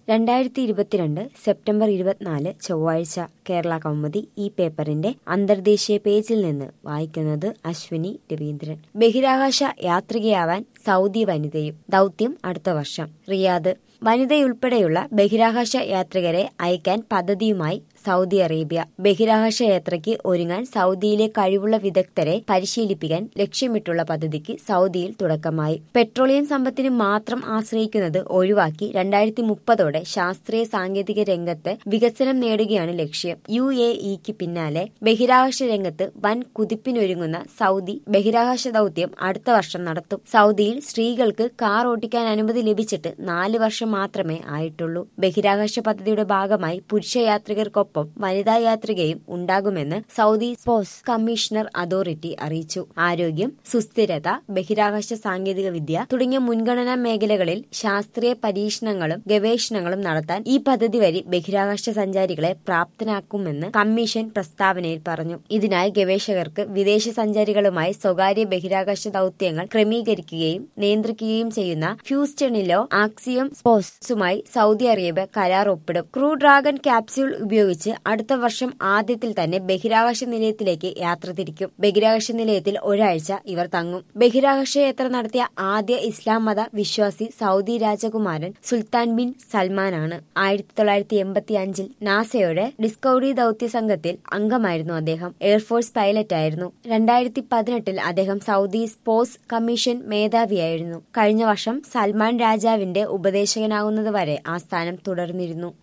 രണ്ടായിരത്തി ഇരുപത്തിരണ്ട് സെപ്റ്റംബർ ഇരുപത്തിനാല് ചൊവ്വാഴ്ച കേരള കൗമുദി ഈ പേപ്പറിന്റെ അന്തർദേശീയ പേജിൽ നിന്ന് വായിക്കുന്നത് അശ്വിനി രവീന്ദ്രൻ ബഹിരാകാശ യാത്രികയാവാൻ സൗദി വനിതയും ദൗത്യം അടുത്ത വർഷം റിയാദ് വനിതയുൾപ്പെടെയുള്ള ബഹിരാകാശ യാത്രികരെ അയക്കാൻ പദ്ധതിയുമായി സൗദി അറേബ്യ ബഹിരാകാശ യാത്രയ്ക്ക് ഒരുങ്ങാൻ സൗദിയിലെ കഴിവുള്ള വിദഗ്ധരെ പരിശീലിപ്പിക്കാൻ ലക്ഷ്യമിട്ടുള്ള പദ്ധതിക്ക് സൗദിയിൽ തുടക്കമായി പെട്രോളിയം സമ്പത്തിന് മാത്രം ആശ്രയിക്കുന്നത് ഒഴിവാക്കി രണ്ടായിരത്തി മുപ്പതോടെ ശാസ്ത്രീയ സാങ്കേതിക രംഗത്ത് വികസനം നേടുകയാണ് ലക്ഷ്യം യു എ ഇക്ക് പിന്നാലെ ബഹിരാകാശ രംഗത്ത് വൻ കുതിപ്പിനൊരുങ്ങുന്ന സൗദി ബഹിരാകാശ ദൌത്യം അടുത്ത വർഷം നടത്തും സൗദിയിൽ സ്ത്രീകൾക്ക് കാർ ഓട്ടിക്കാൻ അനുമതി ലഭിച്ചിട്ട് നാല് വർഷം മാത്രമേ ആയിട്ടുള്ളൂ ബഹിരാകാശ പദ്ധതിയുടെ ഭാഗമായി പുരുഷ യാത്രികർക്കൊപ്പം വനിതാ യാത്രികയും ഉണ്ടാകുമെന്ന് സൗദി സ്പോർട്സ് കമ്മീഷണർ അതോറിറ്റി അറിയിച്ചു ആരോഗ്യം സുസ്ഥിരത ബഹിരാകാശ സാങ്കേതിക വിദ്യ തുടങ്ങിയ മുൻഗണനാ മേഖലകളിൽ ശാസ്ത്രീയ പരീക്ഷണങ്ങളും ഗവേഷണങ്ങളും നടത്താൻ ഈ പദ്ധതി വഴി ബഹിരാകാശ സഞ്ചാരികളെ പ്രാപ്തനാക്കുമെന്ന് കമ്മീഷൻ പ്രസ്താവനയിൽ പറഞ്ഞു ഇതിനായി ഗവേഷകർക്ക് വിദേശ സഞ്ചാരികളുമായി സ്വകാര്യ ബഹിരാകാശ ദൌത്യങ്ങൾ ക്രമീകരിക്കുകയും നിയന്ത്രിക്കുകയും ചെയ്യുന്ന ഫ്യൂസ്റ്റണിലോ ആക്സിയം സ്പോർട്സുമായി സൗദി അറേബ്യ കരാർ ഒപ്പിടും ക്രൂ ഡ്രാഗൺ ക്യാപ്സ്യൂൾ ഉപയോഗിച്ച് അടുത്ത വർഷം ആദ്യത്തിൽ തന്നെ ബഹിരാകാശ നിലയത്തിലേക്ക് യാത്ര തിരിക്കും ബഹിരാകാശ നിലയത്തിൽ ഒരാഴ്ച ഇവർ തങ്ങും ബഹിരാകാശ യാത്ര നടത്തിയ ആദ്യ ഇസ്ലാം മത വിശ്വാസി സൗദി രാജകുമാരൻ സുൽത്താൻ ബിൻ സൽമാനാണ് ആയിരത്തി തൊള്ളായിരത്തി എൺപത്തി അഞ്ചിൽ നാസയുടെ ഡിസ്കവറി ദൌത്യ സംഘത്തിൽ അംഗമായിരുന്നു അദ്ദേഹം എയർഫോഴ്സ് പൈലറ്റ് ആയിരുന്നു രണ്ടായിരത്തി പതിനെട്ടിൽ അദ്ദേഹം സൗദി സ്പോർട്സ് കമ്മീഷൻ മേധാവിയായിരുന്നു കഴിഞ്ഞ വർഷം സൽമാൻ രാജാവിന്റെ ഉപദേശകനാകുന്നതുവരെ ആ സ്ഥാനം തുടർന്നിരുന്നു